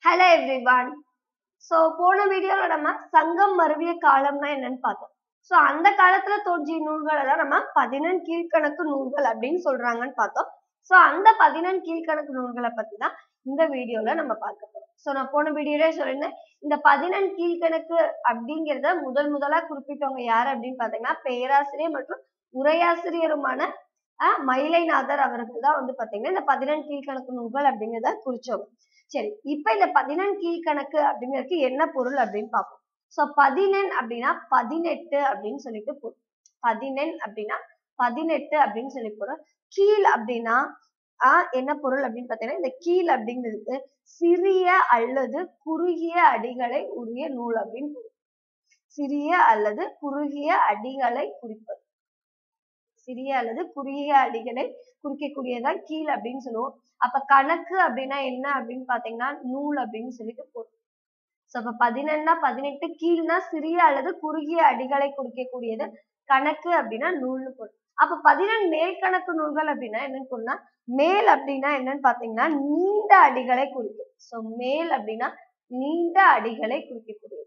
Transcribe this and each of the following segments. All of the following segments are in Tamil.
ஹலோ எவ்ரிவான் ஸோ போன வீடியோவில் நம்ம சங்கம் மருவிய காலம்னா என்னன்னு பார்த்தோம் ஸோ அந்த காலத்துல தோன்றிய நூல்களை தான் நம்ம பதினெண் கீழ்கணக்கு நூல்கள் அப்படின்னு சொல்றாங்கன்னு பார்த்தோம் ஸோ அந்த பதினெண் கீழ்கணக்கு நூல்களை பத்தி தான் இந்த வீடியோல நம்ம பார்க்க போறோம் ஸோ நான் போன வீடியோலே சொல்லியிருந்தேன் இந்த பதினெண் கீழ்கணக்கு அப்படிங்கிறத முதல் முதலா குறிப்பிட்டவங்க யார் அப்படின்னு பார்த்தீங்கன்னா பேராசிரியர் மற்றும் உரையாசிரியருமான அஹ், மயிலைநாதர் அவர்கள் தான் வந்து பாத்தீங்கன்னா இந்த பதினெண் கீழ்கணக்கு நூல்கள் அப்படிங்கிறத குறிச்சவங்க சரி இப்ப இந்த பதினெண் கீழ்கணக்கு அப்படிங்கிறதுக்கு என்ன பொருள் அப்படின்னு பார்ப்போம் சோ பதினெண் அப்படின்னா பதினெட்டு அப்படின்னு சொல்லிட்டு பொருள் பதினெண் அப்படின்னா பதினெட்டு அப்படின்னு சொல்லி பொருள் கீழ் அப்படின்னா ஆஹ் என்ன பொருள் அப்படின்னு பார்த்தீங்கன்னா இந்த கீழ் அப்படிங்கிறது சிறிய அல்லது குறுகிய அடிகளை உரிய நூல் அப்படின்னு பொருள். சிறிய அல்லது குறுகிய அடிகளை குறிப்பது சிறிய அல்லது குறுகிய அடிகளை குறிக்கக்கூடியதான் கீழ் அப்படின்னு சொல்லுவோம் அப்ப கணக்கு அப்படின்னா என்ன அப்படின்னு பாத்தீங்கன்னா நூல் அப்படின்னு சொல்லிட்டு பொருள் சோ அப்ப பதினெண்ணா பதினெட்டு கீழ்னா சிறிய அல்லது குறுகிய அடிகளை குறிக்கக்கூடியது கணக்கு அப்படின்னா நூல்னு பொருள் அப்ப பதினெண் மேல் கணக்கு நூல்கள் அப்படின்னா என்னன்னு சொன்னா மேல் அப்படின்னா என்னன்னு பாத்தீங்கன்னா நீண்ட அடிகளை குறிக்கும் சோ மேல் அப்படின்னா நீண்ட அடிகளை குறிக்கக்கூடியது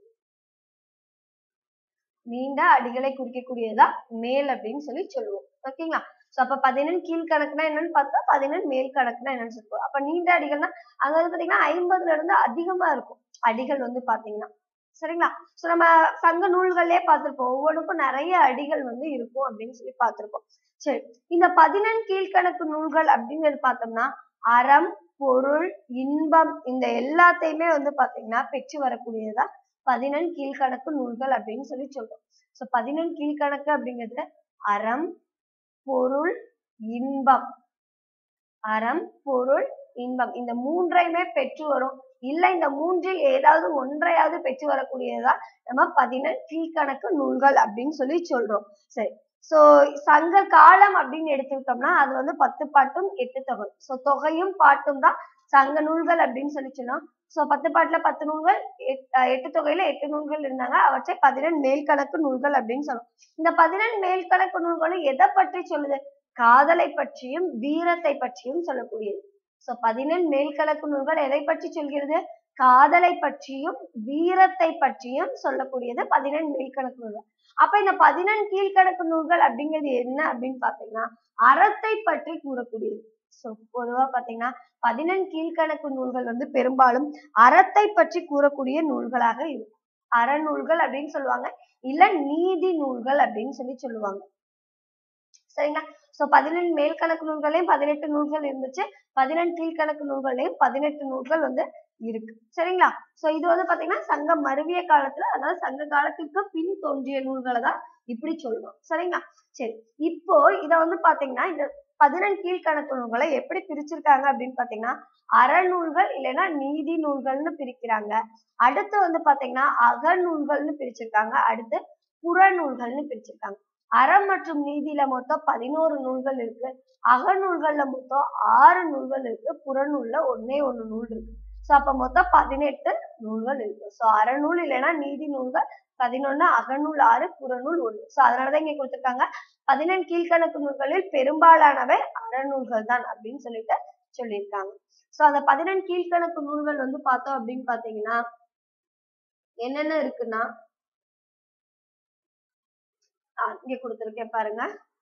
நீண்ட அடிகளை குறிக்கக்கூடியதா மேல் அப்படின்னு சொல்லி சொல்லுவோம் ஓகேங்களா சோ அப்ப பதினெண் கீழ்கணக்குனா என்னன்னு பார்த்தா பதினெண் மேல் கணக்குனா என்னன்னு சொல்லுவோம் அப்ப நீண்ட அடிகள்னா அங்க வந்து பாத்தீங்கன்னா ஐம்பதுல இருந்து அதிகமா இருக்கும் அடிகள் வந்து பாத்தீங்கன்னா சரிங்களா சோ நம்ம சங்க நூல்களே பார்த்திருப்போம் ஒவ்வொன்றுக்கும் நிறைய அடிகள் வந்து இருக்கும் அப்படின்னு சொல்லி பார்த்திருப்போம் சரி இந்த பதினெண் கீழ்கணக்கு நூல்கள் அப்படிங்கிறது பார்த்தோம்னா அறம் பொருள் இன்பம் இந்த எல்லாத்தையுமே வந்து பாத்தீங்கன்னா பெற்று வரக்கூடியதா பதினெண் கீழ்கணக்கு நூல்கள் அப்படின்னு சொல்லி சொல்றோம் சோ பதினெண் கீழ்கணக்கு அப்படிங்கிறது அறம் பொருள் இன்பம் அறம் பொருள் இன்பம் இந்த மூன்றையுமே பெற்று வரும் இல்ல இந்த மூன்றில் ஏதாவது ஒன்றையாவது பெற்று வரக்கூடியதா நம்ம பதினெண் கீழ்கணக்கு நூல்கள் அப்படின்னு சொல்லி சொல்றோம் சரி சோ சங்க காலம் அப்படின்னு எடுத்துக்கிட்டோம்னா அது வந்து பத்து பாட்டும் எட்டு தொகை சோ தொகையும் பாட்டும் தான் சங்க நூல்கள் அப்படின்னு சொல்லி சொன்னோம் சோ பத்து பாட்டுல பத்து நூல்கள் எட்- அஹ் எட்டு தொகையில எட்டு நூல்கள் இருந்தாங்க அவற்றை பதினெண் மேல்கணக்கு நூல்கள் அப்படின்னு சொல்லுவோம் இந்த பதினெண் மேல்கணக்கு நூல்களும் எதை பற்றி சொல்லுது காதலை பற்றியும் வீரத்தை பற்றியும் சொல்லக்கூடியது சோ பதினெண் மேல்கணக்கு நூல்கள் எதை பற்றி சொல்கிறது காதலை பற்றியும் வீரத்தை பற்றியும் சொல்லக்கூடியது பதினெண் மேல்கணக்கு நூல்கள் அப்ப இந்த பதினெண் கீழ்கணக்கு நூல்கள் அப்படிங்கிறது என்ன அப்படின்னு பாத்தீங்கன்னா அறத்தை பற்றி கூறக்கூடியது சோ பொதுவா பாத்தீங்கன்னா பதினெண் கீழ்கணக்கு நூல்கள் வந்து பெரும்பாலும் அறத்தை பற்றி கூறக்கூடிய நூல்களாக இருக்கும் அறநூல்கள் அப்படின்னு சொல்லுவாங்க இல்ல நீதி நூல்கள் அப்படின்னு சொல்லி சொல்லுவாங்க சரிங்களா சோ பதினெண் மேல் கணக்கு நூல்களையும் பதினெட்டு நூல்கள் இருந்துச்சு பதினெண் கீழ்கணக்கு நூல்களையும் பதினெட்டு நூல்கள் வந்து இருக்கு சரிங்களா சோ இது வந்து பாத்தீங்கன்னா சங்க மருவிய காலத்துல அதாவது சங்க காலத்திற்கு பின் தோன்றிய நூல்களை தான் இப்படி சொல்றோம் சரிங்களா சரி இப்போ இத வந்து பாத்தீங்கன்னா இந்த பதினெண் கீழ்கணக்கு நூல்களை எப்படி பிரிச்சிருக்காங்க அப்படின்னு பாத்தீங்கன்னா அறநூல்கள் இல்லைன்னா நீதி நூல்கள்னு பிரிக்கிறாங்க அடுத்து வந்து பாத்தீங்கன்னா அகநூல்கள்னு பிரிச்சிருக்காங்க அடுத்து புறநூல்கள்னு பிரிச்சிருக்காங்க அறம் மற்றும் நீதியில மொத்தம் பதினோரு நூல்கள் இருக்கு அகநூல்கள்ல மொத்தம் ஆறு நூல்கள் இருக்கு புறநூல்ல ஒன்னே ஒண்ணு நூல் இருக்கு சோ அப்ப மொத்தம் பதினெட்டு நூல்கள் இருக்கு சோ அறநூல் இல்லைன்னா நீதி நூல்கள் பதினொன்னு அகநூல் ஆறு புறநூல் ஒண்ணு சோ அதனாலதான் இங்க கொடுத்திருக்காங்க பதினெண் கீழ்கணக்கு நூல்களில் பெரும்பாலானவை அறநூல்கள் தான் அப்படின்னு சொல்லிட்டு சொல்லியிருக்காங்க சோ அந்த பதினெண் கீழ்கணக்கு நூல்கள் வந்து பார்த்தோம் அப்படின்னு பாத்தீங்கன்னா என்னென்ன இருக்குன்னா ஆஹ் இங்க கொடுத்திருக்கேன் பாருங்க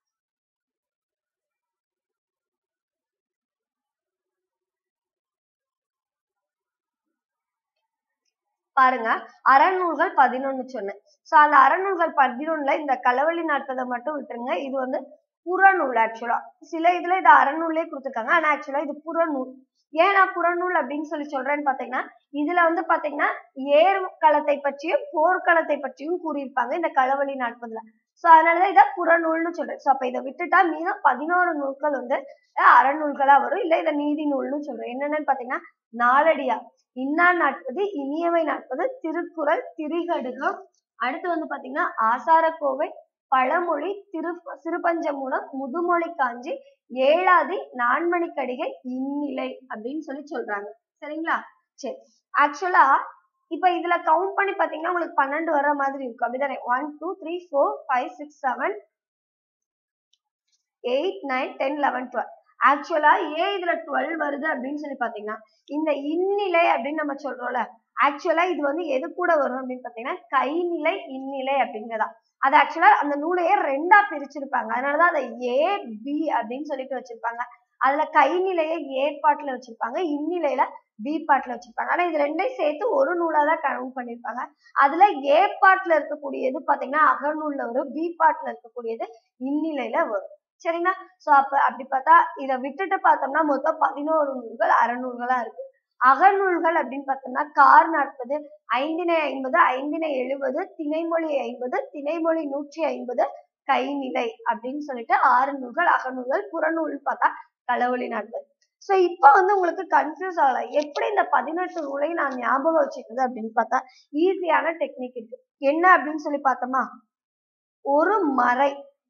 பாருங்க அறநூல்கள் பதினொன்னு சொன்னேன் சோ அந்த அறநூல்கள் பதினொன்னுல இந்த களவழி நாற்பதை மட்டும் விட்டுருங்க இது வந்து புறநூல் ஆக்சுவலா சில இதுல இது அறநூலே கொடுத்துருக்காங்க ஆனா ஆக்சுவலா இது புறநூல் ஏன் நான் புறநூல் அப்படின்னு சொல்லி சொல்றேன்னு பாத்தீங்கன்னா இதுல வந்து பாத்தீங்கன்னா ஏர்களத்தை பற்றியும் போர்க்களத்தை பற்றியும் கூறியிருப்பாங்க இந்த களவழி நாற்பதுல சோ அதனாலதான் இதை புறநூல்னு சொல்றேன் சோ அப்ப இதை விட்டுட்டா மீதம் பதினோரு நூல்கள் வந்து அஹ் அறநூல்களா வரும் இல்ல இதை நீதி நூல்னு சொல்றேன் என்னென்னு பாத்தீங்கன்னா நாலடியா இன்னா நாட்பது இனியவை நாட்பது திருக்குறள் திரிகடுகம் அடுத்து வந்து பாத்தீங்கன்னா ஆசாரக்கோவை பழமொழி திரு சிறுபஞ்சமூலம் முதுமொழி காஞ்சி ஏழாதி நான்மணிக்கடிகை இந்நிலை அப்படின்னு சொல்லி சொல்றாங்க சரிங்களா சரி ஆக்சுவலா இப்ப இதுல கவுண்ட் பண்ணி பாத்தீங்கன்னா உங்களுக்கு பன்னெண்டு வர்ற மாதிரி இருக்கும் அப்படிதானே one two three four five six seven eight nine ten eleven twelve actually ஏன் இதுல டுவெல் வருது அப்படின்னு சொல்லி பாத்தீங்கன்னா இந்த இந்நிலை அப்படின்னு நம்ம சொல்றோம்ல ஆக்சுவலா இது வந்து எது கூட வரும் அப்படின்னு பாத்தீங்கன்னா கைநிலை இந்நிலை அப்படிங்கிறதா அது ஆக்சுவலா அந்த நூலையே ரெண்டா பிரிச்சிருப்பாங்க அதனாலதான் அதை ஏ பி அப்படின்னு சொல்லிட்டு வச்சிருப்பாங்க அதுல கைநிலையை ஏ பாட்டுல வச்சிருப்பாங்க இந்நிலையில பி பாட்டுல வச்சிருப்பாங்க ஆனா இது ரெண்டையும் சேர்த்து ஒரு நூலா தான் கவுண்ட் பண்ணிருப்பாங்க அதுல ஏ பாட்டுல இருக்கக்கூடியது பாத்தீங்கன்னா அகநூல்ல வரும் பி பாட்டுல இருக்கக்கூடியது இந்நிலையில வரும் சரிங்களா சோ அப்ப அப்படி பார்த்தா இத விட்டுட்டு பார்த்தோம்னா மொத்தம் பதினோரு நூல்கள் அறநூல்களா இருக்கு அகநூல்கள் அப்படின்னு பார்த்தோம்னா கார் நாற்பது ஐந்தினை ஐம்பது ஐந்தினை எழுபது திணைமொழி ஐம்பது திணைமொழி நூற்றி ஐம்பது கைநிலை அப்படின்னு சொல்லிட்டு ஆறு நூல்கள் அகநூல்கள் புறநூல் பார்த்தா களவொலி நாற்பது சோ இப்ப வந்து உங்களுக்கு கன்ஃபியூஸ் ஆகலாம் எப்படி இந்த பதினெட்டு நூலையும் நான் ஞாபகம் வச்சுக்கிறது அப்படின்னு பார்த்தா ஈஸியான டெக்னிக் இருக்கு என்ன அப்படின்னு சொல்லி பார்த்தோமா ஒரு மறை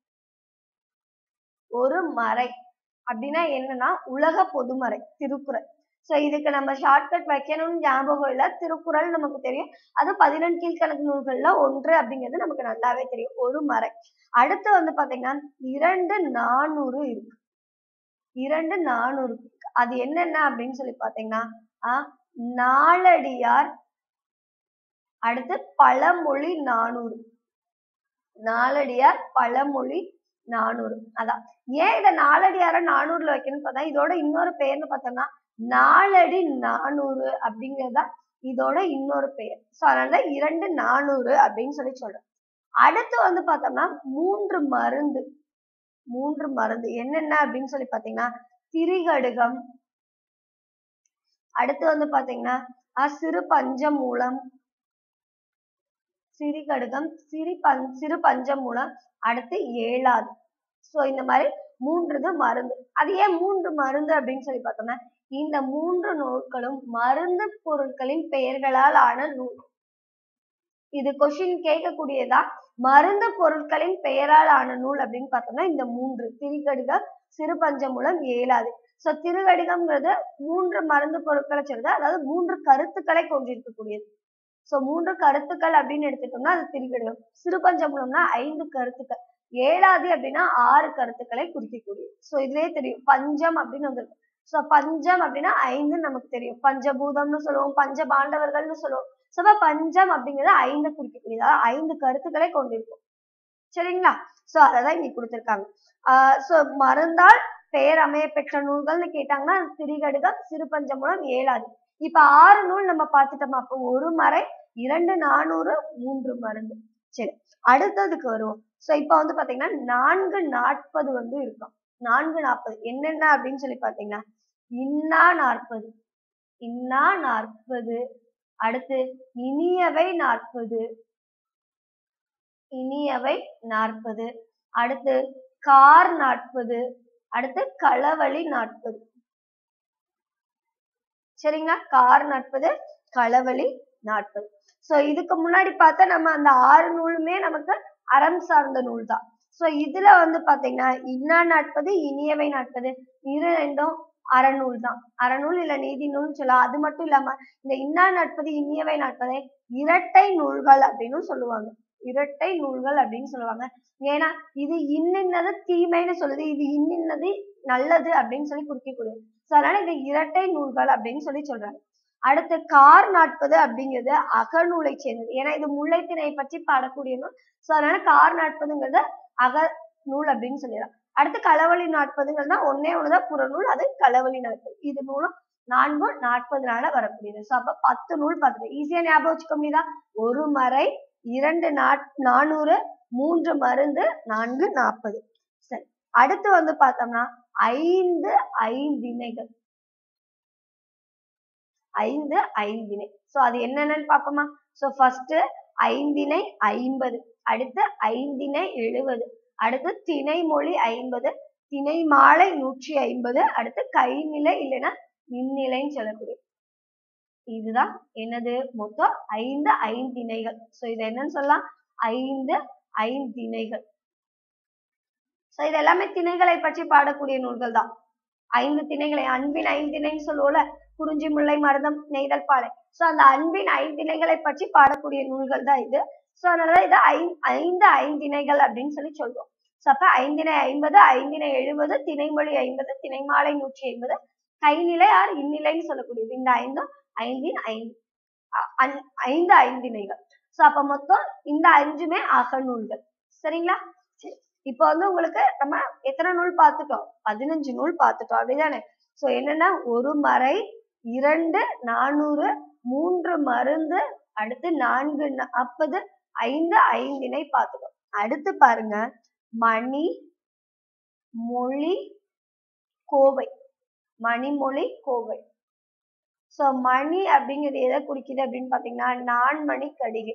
ஒரு மறை அப்படின்னா என்னன்னா உலக பொதுமறை திருக்குறள் சோ இதுக்கு நம்ம ஷார்ட்கட் வைக்கணும்னு ஞாபகம் இல்ல திருக்குறள் நமக்கு தெரியும் அது பதினெண் கீழ்கணக்கு நூல்கள்ல ஒன்று அப்படிங்கிறது நமக்கு நல்லாவே தெரியும் ஒரு மறை அடுத்து வந்து பாத்தீங்கன்னா இரண்டு நானூறு இருக்கு இரண்டு நானூறு இருக்கு. அது என்னென்ன அப்படின்னு சொல்லி பாத்தீங்கன்னா ஆஹ் நாலடியார் அடுத்து பழமொழி நானூறு நாலடியார் பழமொழி நானூறு அதான் ஏன் இதை நாலடியார நானூறுல வைக்கணும்னு பார்த்தா இதோட இன்னொரு பெயர்னு பார்த்தோம்னா நாலடி நானூறு அப்படிங்கறதா இதோட இன்னொரு பெயர் சோ அதனாலதான் இரண்டு நானூறு அப்படின்னு சொல்லி சொல்றோம் அடுத்து வந்து பார்த்தோம்னா மூன்று மருந்து மூன்று மருந்து என்னென்ன அப்படின்னு சொல்லி பாத்தீங்கன்னா திரிகடுகம் அடுத்து வந்து பாத்தீங்கன்னா அஹ் சிறு பஞ்சமூலம் சிறிகடுகம் சிறு பஞ் சிறு பஞ்சமூலம் அடுத்து ஏழாது சோ இந்த மாதிரி மூன்றுது மருந்து அது ஏன் மூன்று மருந்து அப்படின்னு சொல்லி பார்த்தோம்னா இந்த மூன்று நூல்களும் மருந்து பொருட்களின் பெயர்களால் ஆன நூல் இது கொஸ்டின் கேட்கக்கூடியதா மருந்து பொருட்களின் பெயரால் ஆன நூல் அப்படின்னு பார்த்தோம்னா இந்த மூன்று திரிகடுகம் சிறு பஞ்சமூலம் ஏழாது சோ திருகடிகம்ங்கிறது மூன்று மருந்து பொருட்களை சொல்றது அதாவது மூன்று கருத்துக்களை கொண்டிருக்கக்கூடியது சோ மூன்று கருத்துக்கள் அப்படின்னு எடுத்துட்டோம்னா அது திரிகடுகம் சிறு பஞ்சமூலம்னா ஐந்து கருத்துக்கள் ஏழாது அப்படின்னா ஆறு கருத்துக்களை குறிக்கக்கூடியது சோ இதுலயே தெரியும் பஞ்சம் அப்படின்னு வந்திருக்கு சோ பஞ்சம் அப்படின்னா ஐந்துன்னு நமக்கு தெரியும் பஞ்சபூதம்னு சொல்லுவோம் பஞ்ச பாண்டவர்கள்னு சொல்லுவோம் சோ அப்ப பஞ்சம் அப்படிங்கிறது ஐந்து குறிக்கக்கூடியது அதாவது ஐந்து கருத்துக்களை கொண்டிருக்கும் சரிங்களா சோ அததான் இங்க கொடுத்திருக்காங்க ஆஹ் சோ மருந்தால் பெயர் அமைய பெற்ற நூல்கள்னு கேட்டாங்கன்னா அது திரிகடுகம் சிறு பஞ்சமூலம் ஏழாது இப்ப ஆறு நூல் நம்ம பார்த்துட்டோமா அப்போ ஒரு மறை இரண்டு நானூறு மூன்று மருந்து சரி அடுத்ததுக்கு வருவோம் சோ இப்ப வந்து பாத்தீங்கன்னா நான்கு நாற்பது வந்து இருக்கும் நான்கு நாற்பது என்னென்ன அப்படின்னு சொல்லி பாத்தீங்கன்னா இன்னா நாற்பது இன்னா நாற்பது அடுத்து இனியவை நாற்பது இனியவை நாற்பது அடுத்து கார் நாற்பது அடுத்து களவழி நாற்பது சரிங்களா கார் நாற்பது களவழி நாற்பது சோ இதுக்கு முன்னாடி பார்த்தா நம்ம அந்த ஆறு நூலுமே நமக்கு அறம் சார்ந்த நூல் தான் சோ இதுல வந்து பாத்தீங்கன்னா இன்னா நாற்பது இனியவை நாற்பது இரு ரெண்டும் அறநூல் தான் அறநூல் இல்ல நீதி நூல்னு சொல்லலாம் அது மட்டும் இல்லாம இந்த இன்னா நாற்பது இனியவை நாற்பதை இரட்டை நூல்கள் அப்படின்னு சொல்லுவாங்க இரட்டை நூல்கள் அப்படின்னு சொல்லுவாங்க ஏன்னா இது இன்னின்னது தீமைன்னு சொல்லுது இது இன்னின்னது நல்லது அப்படின்னு சொல்லி குறிக்கக்கூடியது சோ அதனால இது இரட்டை நூல்கள் அப்படின்னு சொல்லி சொல்றாங்க அடுத்து கார் நாற்பது அப்படிங்கிறது அகநூலை சேர்ந்தது ஏன்னா இது முல்லைத்திணை பற்றி பாடக்கூடிய நூல் சோ அதனால கார் நாற்பதுங்கிறது அக நூல் அப்படின்னு சொல்லிடலாம் அடுத்து களவழி நாற்பதுங்கிறது தான் ஒன்னே ஒண்ணுதான் புறநூல் அது களவழி நாற்பது இது நூலும் நான்கு நாற்பதுனால வரக்கூடியது சோ அப்ப பத்து நூல் பார்த்துட்டு ஈஸியா ஞாபகம் வச்சுக்க முடியுதா ஒரு மறை இரண்டு நாட் நானூறு மூன்று மருந்து நான்கு நாற்பது சரி அடுத்து வந்து பார்த்தோம்னா ஐந்து ஐந்திணைகள் ஐந்து ஐந்திணை சோ அது என்னென்னு பார்ப்போமா சோ ஃபர்ஸ்ட் ஐந்திணை ஐம்பது அடுத்து ஐந்திணை எழுபது அடுத்து திணைமொழி ஐம்பது திணை மாலை நூற்றி ஐம்பது அடுத்து கைநிலை இல்லைன்னா இந்நிலைன்னு சொல்லக்கூடிய இதுதான் என்னது மொத்தம் ஐந்து ஐந்திணைகள் சோ இது என்னன்னு சொல்லலாம் ஐந்து ஐந்திணைகள் சோ இது எல்லாமே திணைகளை பற்றி பாடக்கூடிய நூல்கள் தான் ஐந்து திணைகளை அன்பின் ஐந்திணைன்னு சொல்லுவோம்ல குறிஞ்சி முல்லை மருதம் நெய்தல் பாலை சோ அந்த அன்பின் ஐந்திணைகளை பற்றி பாடக்கூடிய நூல்கள் தான் இது சோ அதனால இது ஐ ஐந்து ஐந்திணைகள் அப்படின்னு சொல்லி சொல்லுவோம் ஸோ அப்ப ஐந்தினை ஐம்பது ஐந்தினை எழுபது திணைமொழி ஐம்பது திணைமாலை நூற்றி ஐம்பது கைநிலை ஆர் இந்நிலைன்னு சொல்லக்கூடியது இந்த ஐந்தும் ஐந்தின் ஐந்து அ- அஞ்- ஐந்து ஐந்திணைகள் ஸோ அப்ப மொத்தம் இந்த அஞ்சுமே அகநூல்கள் சரிங்களா சரி இப்போ வந்து உங்களுக்கு நம்ம எத்தனை நூல் பார்த்துட்டோம் பதினஞ்சு நூல் பார்த்துட்டோம் அப்படிதானே ஸோ என்னன்னா ஒரு மறை இரண்டு நானூறு மூன்று மருந்து அடுத்து நான்கு நாற்பது ஐந்து ஐந்தினை பார்த்துட்டோம் அடுத்து பாருங்க மணி மொழி கோவை மணிமொழி கோவை சோ மணி அப்படிங்கிறது எதை குறிக்குது அப்படின்னு பாத்தீங்கன்னா நான்மணி கடிகை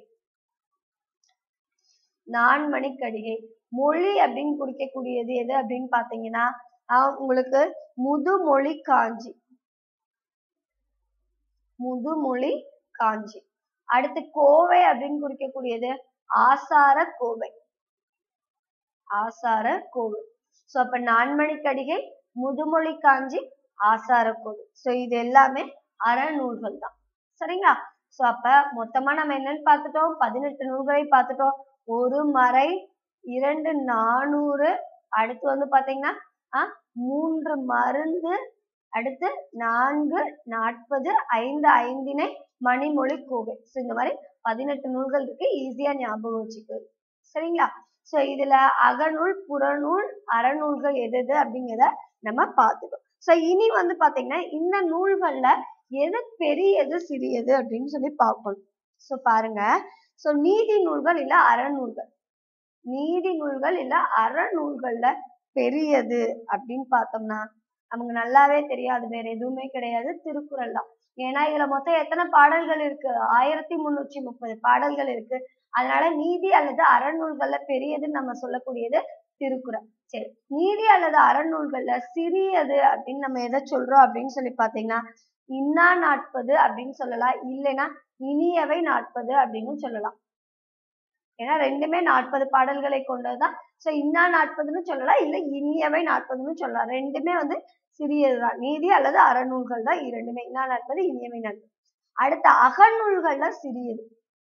நான்மணி கடிகை மொழி அப்படின்னு குறிக்கக்கூடியது எது அப்படின்னு பாத்தீங்கன்னா ஆஹ் உங்களுக்கு முதுமொழி காஞ்சி முதுமொழி காஞ்சி அடுத்து கோவை அப்படின்னு குறிக்கக்கூடியது ஆசார கோவை ஆசார கோவை சோ அப்ப நான்மணி கடிகை முதுமொழி காஞ்சி ஆசார கோவை சோ இது எல்லாமே அறநூல்கள் தான் சரிங்களா சோ அப்ப மொத்தமா நம்ம என்னன்னு பார்த்துட்டோம் பதினெட்டு நூல்களை பார்த்துட்டோம் ஒரு மறை இரண்டு நானூறு அடுத்து வந்து பாத்தீங்கன்னா ஆஹ் மூன்று மருந்து அடுத்து நான்கு நாற்பது ஐந்து ஐந்தினை மணிமொழி கோவை ஸோ இந்த மாதிரி பதினெட்டு நூல்கள் இருக்கு ஈஸியா ஞாபகம் வச்சுக்கிறது சரிங்களா சோ இதுல அகநூல் புறநூல் அறநூல்கள் எது எது அப்படிங்கிறத நம்ம பார்த்துட்டோம் சோ இனி வந்து பாத்தீங்கன்னா இந்த நூல்கள்ல எது பெரியது சிறியது அப்படின்னு சொல்லி பார்க்கணும் சோ பாருங்க சோ நீதி நூல்கள் இல்ல அறநூல்கள் நீதி நூல்கள் இல்ல அறநூல்கள்ல பெரியது அப்படின்னு பார்த்தோம்னா நமக்கு நல்லாவே தெரியாது வேற எதுவுமே கிடையாது திருக்குறள் தான் ஏன்னா இதுல மொத்தம் எத்தனை பாடல்கள் இருக்கு ஆயிரத்தி முன்னூற்றி முப்பது பாடல்கள் இருக்கு அதனால நீதி அல்லது அறநூல்கள்ல பெரியதுன்னு நம்ம சொல்லக்கூடியது திருக்குறள் சரி நீதி அல்லது அறநூல்கள்ல சிறியது அப்படின்னு நம்ம எதை சொல்றோம் அப்படின்னு சொல்லி பாத்தீங்கன்னா இன்னா நாட்பது அப்படின்னு சொல்லலாம் இல்லைன்னா இனியவை நாட்பது அப்படின்னு சொல்லலாம் ஏன்னா ரெண்டுமே நாற்பது பாடல்களை கொண்டதுதான் சோ இன்னா நாற்பதுன்னு சொல்லலாம் இல்ல இனியவை நாற்பதுன்னு சொல்லலாம் ரெண்டுமே வந்து சிறியதுதான் நீதி அல்லது அறநூல்கள் தான் இரண்டுமே இன்னா நாற்பது இனியவை நாற்பது அடுத்த அகநூல்கள்ல சிறியது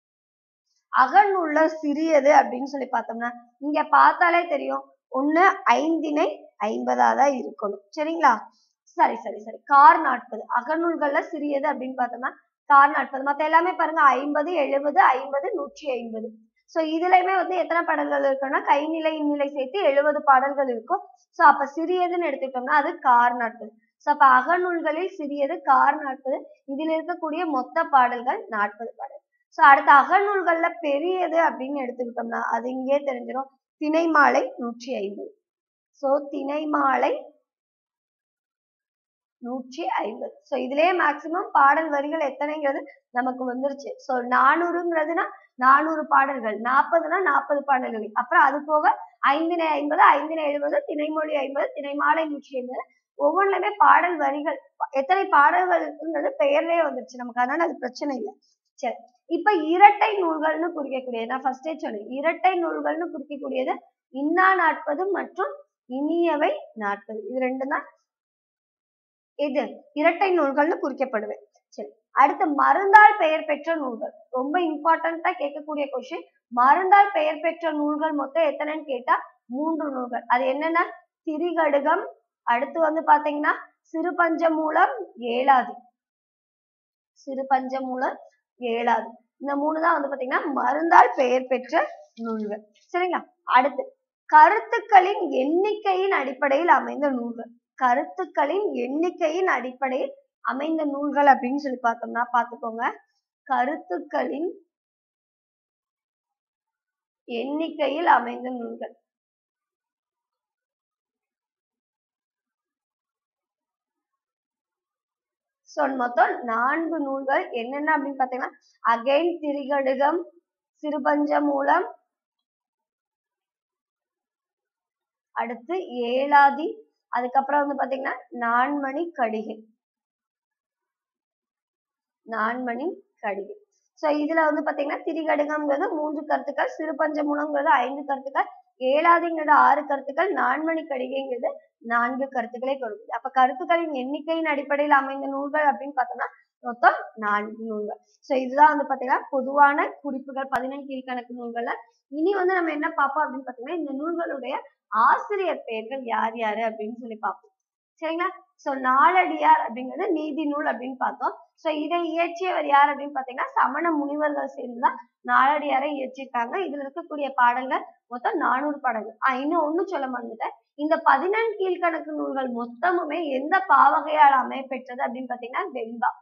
அகநூல்ல சிறியது அப்படின்னு சொல்லி பார்த்தோம்னா இங்க பார்த்தாலே தெரியும் ஒண்ணு ஐந்தினை ஐம்பதா தான் இருக்கணும் சரிங்களா சரி சரி சரி கார் நாற்பது அகநூல்கள்ல சிறியது அப்படின்னு பார்த்தோம்னா கார் நாற்பது மத்த எல்லாமே பாருங்க ஐம்பது எழுபது ஐம்பது நூற்றி ஐம்பது சோ இதுலயுமே வந்து எத்தனை பாடல்கள் இருக்குன்னா கைநிலை இந்நிலை சேர்த்து எழுபது பாடல்கள் இருக்கும் சோ அப்ப சிறியதுன்னு எடுத்துக்கிட்டோம்னா அது கார் நாற்பது சோ அப்ப அகநூல்களில் சிறியது கார் நாற்பது இதில் இருக்கக்கூடிய மொத்த பாடல்கள் நாற்பது பாடல் சோ அடுத்த அகநூல்கள்ல பெரியது அப்படின்னு எடுத்துக்கிட்டோம்னா அது இங்கே தெரிஞ்சிடும் திணைமாலை நூற்றி ஐம்பது சோ திணைமாலை நூற்றி ஐம்பது சோ இதுலயே மேக்சிமம் பாடல் வரிகள் எத்தனைங்கிறது நமக்கு வந்துருச்சு சோ நானூறுங்கிறதுனா நானூறு பாடல்கள் நாற்பதுனா நாற்பது பாடல்கள் அப்புறம் அது போக ஐந்தினை ஐம்பது ஐந்தினை எழுபது திணைமொழி ஐம்பது திணைமாலை நூற்றி ஐம்பது ஒவ்வொன்றுலயுமே பாடல் வரிகள் எத்தனை பாடல்கள் இருக்குங்கிறது பெயர்லயே வந்துருச்சு நமக்கு அதனால அது பிரச்சனை இல்லை சரி இப்ப இரட்டை நூல்கள்னு குறிக்கக்கூடியது நான் ஃபர்ஸ்டே சொன்னேன் இரட்டை நூல்கள்னு குறிக்கக்கூடியது இன்னா நாற்பது மற்றும் இனியவை நாற்பது இது ரெண்டும் தான் இது இரட்டை நூல்கள்னு குறிக்கப்படுது சரி அடுத்து மருந்தால் பெயர் பெற்ற நூல்கள் ரொம்ப இம்பார்ட்டண்டா கேட்கக்கூடிய கொஸ்டின் மருந்தால் பெயர் பெற்ற நூல்கள் மொத்தம் எத்தனைன்னு கேட்டா மூன்று நூல்கள் அது என்னன்னா திரிகடுகம் அடுத்து வந்து பாத்தீங்கன்னா சிறுபஞ்சமூலம் ஏழாதி சிறுபஞ்சமூலம் ஏழாது இந்த மூணு தான் வந்து பாத்தீங்கன்னா மருந்தால் பெயர் பெற்ற நூல்கள் சரிங்களா அடுத்து கருத்துக்களின் எண்ணிக்கையின் அடிப்படையில் அமைந்த நூல்கள் கருத்துக்களின் எண்ணிக்கையின் அடிப்படையில் அமைந்த நூல்கள் அப்படின்னு சொல்லி பார்த்தோம்னா பாத்துக்கோங்க கருத்துக்களின் எண்ணிக்கையில் அமைந்த நூல்கள் ஸோ மொத்தம் நான்கு நூல்கள் என்னென்ன அப்படின்னு பார்த்தீங்கன்னா அகைன் திரிகடுகம் சிறுபஞ்சமூலம் அடுத்து ஏழாதி அதுக்கப்புறம் வந்து பாத்தீங்கன்னா நான்மணி கடிகை நான்மணி கடிகை சோ இதுல வந்து பாத்தீங்கன்னா திரிகடுகம்ங்கிறது மூன்று கருத்துக்கள் சிறுபஞ்சமூலம்ங்கிறது ஐந்து கருத்துக்கள் ஏழாதிங்கிறது ஆறு கருத்துக்கள் நான்மணி கடிகைங்கிறது நான்கு கருத்துக்களை கொடுக்குது அப்ப கருத்துக்களின் எண்ணிக்கையின் அடிப்படையில் அமைந்த நூல்கள் அப்படின்னு பார்த்தோம்னா மொத்தம் நான்கு நூல்கள் சோ இதுதான் வந்து பாத்தீங்கன்னா பொதுவான குறிப்புகள் பதினெண் கீழ்கணக்கு நூல்கள்ல இனி வந்து நம்ம என்ன பார்ப்போம் அப்படின்னு பாத்தீங்கன்னா இந்த நூல்களுடைய ஆசிரியர் பெயர்கள் யார் யாரு அப்படின்னு சொல்லி பார்ப்போம் சரிங்களா சோ நாலடியார் அப்படிங்கிறது நீதி நூல் அப்படின்னு பார்த்தோம் சோ இதை இயற்றியவர் யார் அப்படின்னு பாத்தீங்கன்னா சமண முனிவர்கள் சேர்ந்துதான் நாலடியாரை இயற்றிருக்காங்க இதுல இருக்கக்கூடிய பாடல்கள் மொத்தம் நானூறு பாடல்கள் ஆஹ் இன்னும் ஒண்ணு சொல்ல மறந்துட்டேன் இந்த பதினெண் கீழ்கணக்கு நூல்கள் மொத்தமுமே எந்த பாவகையால் அமையப்பெற்றது அப்படின்னு பாத்தீங்கன்னா வெண்பா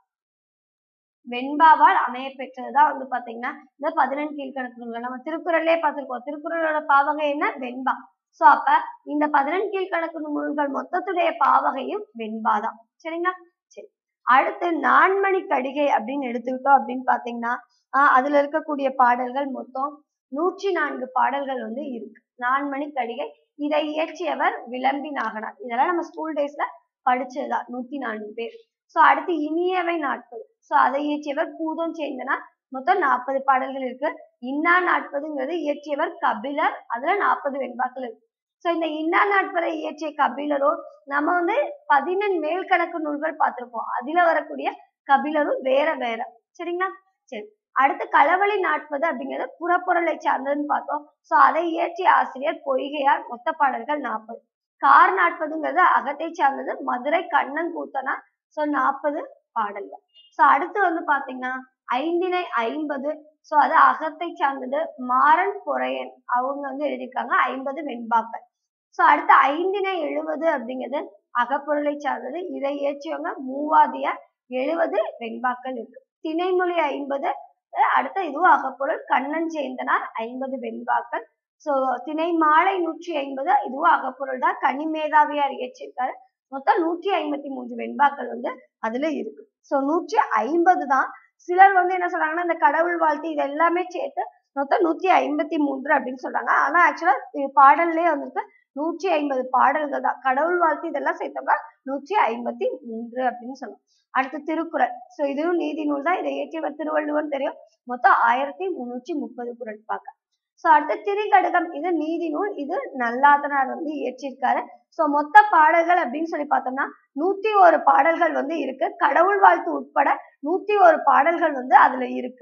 வெண்பாவால் அமைய பெற்றதுதான் வந்து பாத்தீங்கன்னா இந்த பதினெண் கீழ்கணக்கு நூல்கள் நம்ம திருக்குறள்லயே பார்த்திருக்கோம் திருக்குறளோட பாவகை என்ன வெண்பா சோ அப்ப இந்த பதினெண் கீழ்கணக்கு நூல்கள் மொத்தத்துடைய பாவகையும் வெண்பாதான் சரிங்களா சரி அடுத்து நான்மணி கடிகை அப்படின்னு எடுத்துக்கிட்டோம் அப்படின்னு பாத்தீங்கன்னா ஆஹ் அதுல இருக்கக்கூடிய பாடல்கள் மொத்தம் நூற்றி நான்கு பாடல்கள் வந்து இருக்கு நான்மணி கடிகை இதை இயற்றியவர் விளம்பி நாகனார் இதெல்லாம் நம்ம ஸ்கூல் டேஸ்ல படிச்சதுதான் நூத்தி நான்கு பேர் சோ அடுத்து இனியவை நாட்கள் சோ அதை இயற்றியவர் பூதம் சேர்ந்தனார் மொத்தம் நாற்பது பாடல்கள் இருக்கு இன்னா நாற்பதுங்கிறது இயற்றியவர் கபிலர் அதுல நாற்பது வெண்பாக்கள் இருக்கு சோ இந்த இன்னா நாட்பதை இயற்றிய கபிலரோ நம்ம வந்து பதினெண் மேல் கணக்கு நூல்கள் பார்த்திருப்போம் அதுல வரக்கூடிய கபிலரும் வேற வேற சரிங்களா சரி அடுத்து களவழி நாட்பது அப்படிங்கிறது புறப்பொருளை சார்ந்ததுன்னு பார்த்தோம் சோ அதை இயற்றிய ஆசிரியர் பொய்கையார் மொத்த பாடல்கள் நாற்பது கார் நாட்பதுங்கிறது அகத்தை சார்ந்தது மதுரை கண்ணன் கூத்தனா சோ நாற்பது பாடல்கள் சோ அடுத்து வந்து பாத்தீங்கன்னா ஐந்தினை ஐம்பது சோ அது அகத்தை சார்ந்தது மாறன் பொறையன் அவங்க வந்து எழுதியிருக்காங்க ஐம்பது வெண்பாக்கள் சோ அடுத்து ஐந்தினை எழுவது அப்படிங்கிறது அகப்பொருளை சார்ந்தது இதை இயற்றியவங்க மூவாதியார் எழுவது வெண்பாக்கள் இருக்கு திணைமொழி ஐம்பது அடுத்த இதுவும் அகப்பொருள் கண்ணன் சேந்தனார் ஐம்பது வெண்பாக்கள் சோ திணை மாலை நூற்றி ஐம்பது இதுவும் அகப்பொருள் தான் கனிமேதாவியார் இயற்றியிருக்காரு மொத்தம் நூற்றி ஐம்பத்தி மூன்று வெண்பாக்கள் வந்து அதுல இருக்கு சோ நூற்றி ஐம்பது தான் சிலர் வந்து என்ன சொல்றாங்கன்னா இந்த கடவுள் வாழ்த்து இது எல்லாமே சேர்த்து மொத்தம் நூத்தி ஐம்பத்தி மூன்று அப்படின்னு சொல்றாங்க ஆனா ஆக்சுவலா பாடல்லே வந்துட்டு நூற்றி ஐம்பது பாடல்கள் தான் கடவுள் வாழ்த்து இதெல்லாம் சேர்த்தோம்னா நூற்றி ஐம்பத்தி மூன்று அப்படின்னு சொல்லலாம் அடுத்து திருக்குறள் சோ இதுவும் நீதி நூல் தான் இதை இயற்றியவர் திருவள்ளுவர் தெரியும் மொத்தம் ஆயிரத்தி முன்னூற்றி முப்பது குரல் பார்க்க சோ அடுத்து திரிகடுகம் இது நீதி நூல் இது நல்லாதனார் வந்து இயற்றியிருக்காரு சோ மொத்த பாடல்கள் அப்படின்னு சொல்லி பார்த்தோம்னா நூத்தி ஒரு பாடல்கள் வந்து இருக்கு கடவுள் வாழ்த்து உட்பட நூத்தி ஒரு பாடல்கள் வந்து அதுல இருக்கு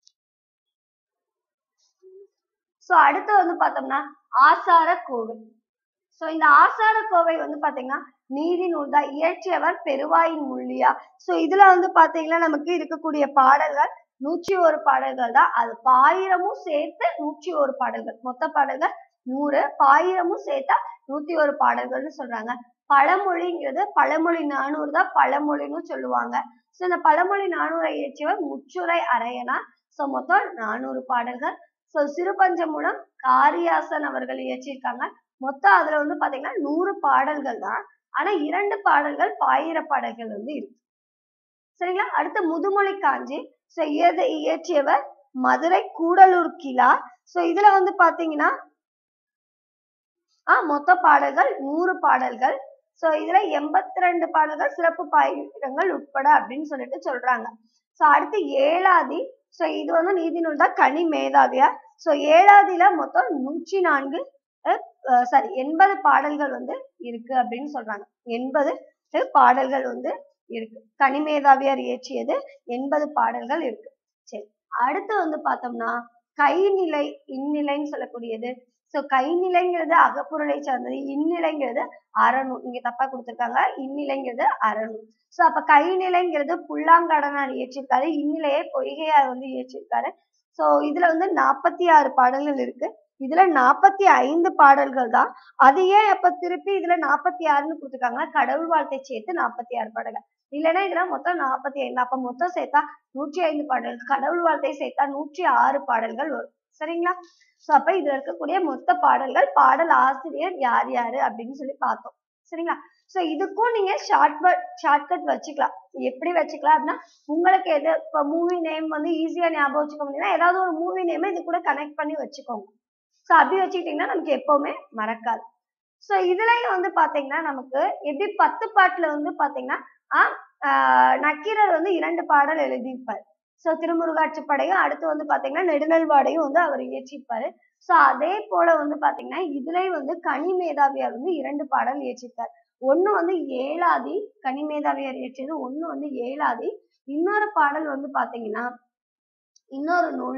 சோ அடுத்து வந்து பார்த்தோம்னா ஆசார கோவை சோ இந்த ஆசார கோவை வந்து பாத்தீங்கன்னா நீதி நூல் தான் இயற்றியவர் பெருவாயின் முள்ளியா சோ இதுல வந்து பாத்தீங்கன்னா நமக்கு இருக்கக்கூடிய பாடல்கள் நூற்றி ஒரு பாடல்கள் தான் அது பாயிரமும் சேர்த்து நூற்றி ஒரு பாடல்கள் மொத்த பாடல்கள் நூறு பாயிரமும் சேர்த்தா நூத்தி ஒரு பாடல்கள்னு சொல்றாங்க பழமொழிங்கிறது பழமொழி நானூறு தான் பழமொழின்னு சொல்லுவாங்க சோ இந்த பழமொழி நானூறை இயற்றியவர் முச்சுரை அரையனா சோ மொத்தம் நானூறு பாடல்கள் சோ சிறுபஞ்சமூலம் காரியாசன் அவர்கள் இயற்றியிருக்காங்க மொத்தம் அதுல வந்து பாத்தீங்கன்னா நூறு பாடல்கள் தான் ஆனா இரண்டு பாடல்கள் பாயிர பாடல்கள் வந்து இருக்கு சரிங்களா அடுத்து முதுமொழி காஞ்சி சோ இயத இயற்றியவர் மதுரை கூடலூர் கிலா சோ இதுல வந்து பாத்தீங்கன்னா ஆஹ் மொத்த பாடல்கள் நூறு பாடல்கள் சோ இதுல எண்பத்தி ரெண்டு பாடல்கள் சிறப்பு பாயிரங்கள் உட்பட அப்படின்னு சொல்லிட்டு சொல்றாங்க சோ அடுத்து ஏழாதி சோ இது வந்து நீதி நூல் தான் கனி மேதாவியார் சோ ஏழாதில மொத்தம் நூற்றி நான்கு சாரி எண்பது பாடல்கள் வந்து இருக்கு அப்படின்னு சொல்றாங்க எண்பது பாடல்கள் வந்து இருக்கு கனிமேதாவியார் இயற்றியது எண்பது பாடல்கள் இருக்கு சரி அடுத்து வந்து பார்த்தோம்னா கைநிலை இந்நிலைன்னு சொல்லக்கூடியது சோ கைநிலைங்கிறது அகப்பொருளை சார்ந்தது இந்நிலைங்கிறது அறநூல் இங்க தப்பா கொடுத்திருக்காங்க இந்நிலைங்கிறது அறநூல் சோ அப்ப கைநிலைங்கிறது புல்லாங்கடனார் இயற்றிருக்காரு இந்நிலையை பொய்கையார் வந்து இயற்றிருக்காரு சோ இதுல வந்து நாற்பத்தி ஆறு பாடல்கள் இருக்கு இதுல நாற்பத்தி ஐந்து பாடல்கள் தான் அது ஏன் அப்ப திருப்பி இதுல நாற்பத்தி ஆறுன்னு கொடுத்துருக்காங்கன்னா கடவுள் வாழ்த்தை சேர்த்து நாற்பத்தி ஆறு பாடல்கள் இல்லைன்னா இதுல மொத்தம் நாற்பத்தி ஐந்து அப்ப மொத்தம் சேர்த்தா நூற்றி ஐந்து பாடல்கள் கடவுள் வாழ்த்தை சேர்த்தா நூற்றி ஆறு பாடல்கள் வரும் சரிங்களா சோ அப்ப இதுல இருக்கக்கூடிய மொத்த பாடல்கள் பாடல் ஆசிரியர் யார் யாரு அப்படின்னு சொல்லி பார்த்தோம் சரிங்களா சோ இதுக்கும் நீங்க ஷார்ட்கட் ஷார்ட்கட் வச்சுக்கலாம் எப்படி வச்சுக்கலாம் அப்படின்னா உங்களுக்கு எது இப்ப மூவி நேம் வந்து ஈஸியா ஞாபகம் வச்சுக்க முடியும்னா ஏதாவது ஒரு மூவி நேம் இது கூட கனெக்ட் பண்ணி வச்சுக்கோங்க சோ அப்படி வச்சுக்கிட்டீங்கன்னா நமக்கு எப்பவுமே மறக்காது சோ இதுலயும் வந்து பாத்தீங்கன்னா நமக்கு எப்படி பத்து பாட்டுல வந்து பாத்தீங்கன்னா ஆஹ் நக்கீரர் வந்து இரண்டு பாடல் எழுதியிருப்பார் சோ திருமுருகாற்றுப்படையும் அடுத்து வந்து பாத்தீங்கன்னா நெடுநல்வாடையும் வந்து அவர் இயற்றியிருப்பாரு சோ அதே போல வந்து பாத்தீங்கன்னா இதுலயும் வந்து கனி மேதாவியார் வந்து இரண்டு பாடல் இயற்றிருக்காரு ஒண்ணு வந்து ஏழாதி கனி மேதாவியார் இயற்றியது ஒண்ணு வந்து ஏழாதி இன்னொரு பாடல் வந்து பாத்தீங்கன்னா இன்னொரு நூல்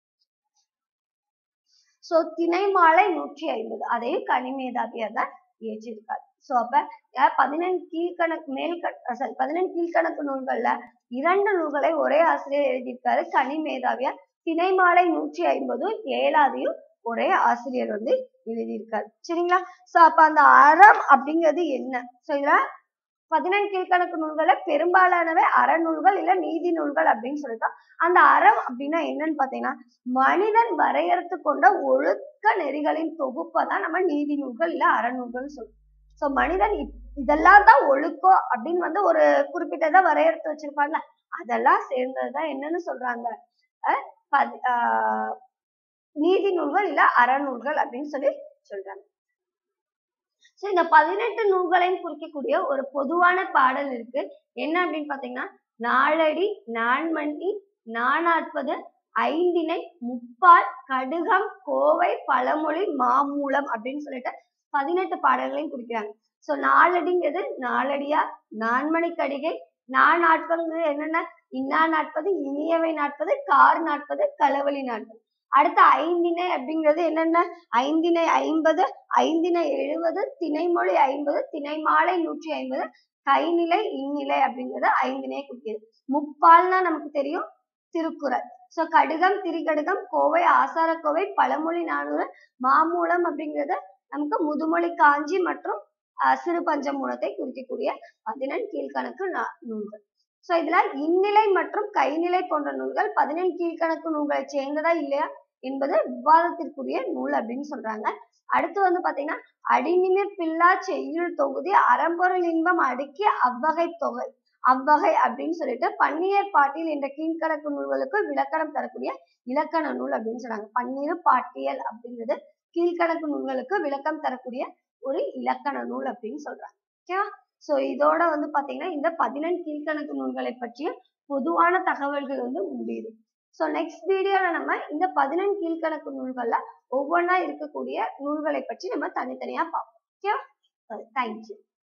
சோ திணைமாலை நூற்றி ஐம்பது அதையும் கனிமேதாவியார் தான் இயற்றியிருக்காரு சோ அப்ப அஹ் பதினெண் கீழ்கணக்கு மேல் சாரி பதினெண் கீழ்கணக்கு நூல்கள்ல இரண்டு நூல்களை ஒரே ஆசிரியர் எழுதியிருக்காரு கனிமேதாவியார் திணைமாலை நூற்றி ஐம்பதும் ஏழாதையும் ஒரே ஆசிரியர் வந்து எழுதியிருக்காரு சரிங்களா சோ அப்ப அந்த அறம் அப்படிங்கிறது என்ன சோ இதுல பதினெண் கீழ்கணக்கு நூல்கள்ல பெரும்பாலானவை அறநூல்கள் இல்ல நீதி நூல்கள் அப்படின்னு சொல்லிட்டோம் அந்த அறம் அப்படின்னா என்னன்னு பாத்தீங்கன்னா மனிதன் வரையறுத்து கொண்ட ஒழுக்க நெறிகளின் தொகுப்பை தான் நம்ம நீதி நூல்கள் இல்ல அறநூல்கள் சொல்றோம் சோ மனிதன் இப்- இதெல்லாம் தான் ஒழுக்கம் அப்படின்னு வந்து ஒரு குறிப்பிட்டதை வரையறுத்து வச்சிருப்பாங்கல்ல அதெல்லாம் சேர்ந்ததுதான் என்னன்னு சொல்றாங்க அஹ் பதி- ஆஹ் நீதி நூல்கள் இல்ல அறநூல்கள் அப்படின்னு சொல்லி சொல்றாங்க சோ இந்த பதினெட்டு நூல்களையும் குறிக்கக்கூடிய ஒரு பொதுவான பாடல் இருக்கு என்ன அப்படின்னு பாத்தீங்கன்னா நாலடி நான்மணி நானாற்பது ஐந்திணை முப்பால் கடுகம் கோவை பழமொழி மாமூலம் அப்படின்னு சொல்லிட்டு பதினெட்டு பாடல்களையும் குறிக்கிறாங்க சோ நாலடிங்கிறது நாலடியா நான்மணி கடிகை நான் நாட்பது என்னென்ன இன்னா நாட்பது இனியவை நாட்பது கார் நாட்பது களவழி நாட்பது அடுத்து ஐந்திணை அப்படிங்கிறது என்னென்ன ஐந்திணை ஐம்பது ஐந்திணை எழுபது திணைமொழி ஐம்பது திணைமாலை நூற்றி ஐம்பது கைநிலை இந்நிலை அப்படிங்கிறது ஐந்தினை குறிக்கிறது முப்பால்னா நமக்கு தெரியும் திருக்குறள் சோ கடுகம் திரிகடுகம் கோவை ஆசாரக்கோவை பழமொழி நானூறு மாமூலம் அப்படிங்கிறது நமக்கு முதுமொழி காஞ்சி மற்றும் அஹ், சிறு பஞ்சமூலத்தை குறிக்கக்கூடிய பதினெண் கீழ்கணக்கு நா- நூல்கள் சோ இதுல இந்நிலை மற்றும் கைநிலை போன்ற நூல்கள் பதினெண் கீழ்கணக்கு நூல்களை சேர்ந்ததா இல்லையா என்பது விவாதத்திற்குரிய நூல் அப்படின்னு சொல்றாங்க அடுத்து வந்து பாத்தீங்கன்னா அடிநிமிர் பில்லா செய்யுள் தொகுதி அறம்பொருள் இன்பம் அடுக்கி அவ்வகை தொகை அவ்வகை அப்படின்னு சொல்லிட்டு பன்னியர் பாட்டியல் என்ற கீழ்கணக்கு நூல்களுக்கு விளக்கணம் தரக்கூடிய இலக்கண நூல் அப்படின்னு சொல்றாங்க பன்னிரு பாட்டியல் அப்படிங்கிறது கீழ்கணக்கு நூல்களுக்கு விளக்கம் தரக்கூடிய ஒரு இலக்கண நூல் அப்படின்னு சொல்றாங்க ஓகேவா சோ இதோட வந்து பாத்தீங்கன்னா இந்த பதினெண் கீழ்கணக்கு நூல்களை பற்றிய பொதுவான தகவல்கள் வந்து முடியுது சோ நெக்ஸ்ட் வீடியோல நம்ம இந்த பதினெண் கீழ்கணக்கு நூல்கள்ல ஒவ்வொன்றா இருக்கக்கூடிய நூல்களை பற்றி நம்ம தனித்தனியா பார்ப்போம் ஓகேவா தேங்க்யூ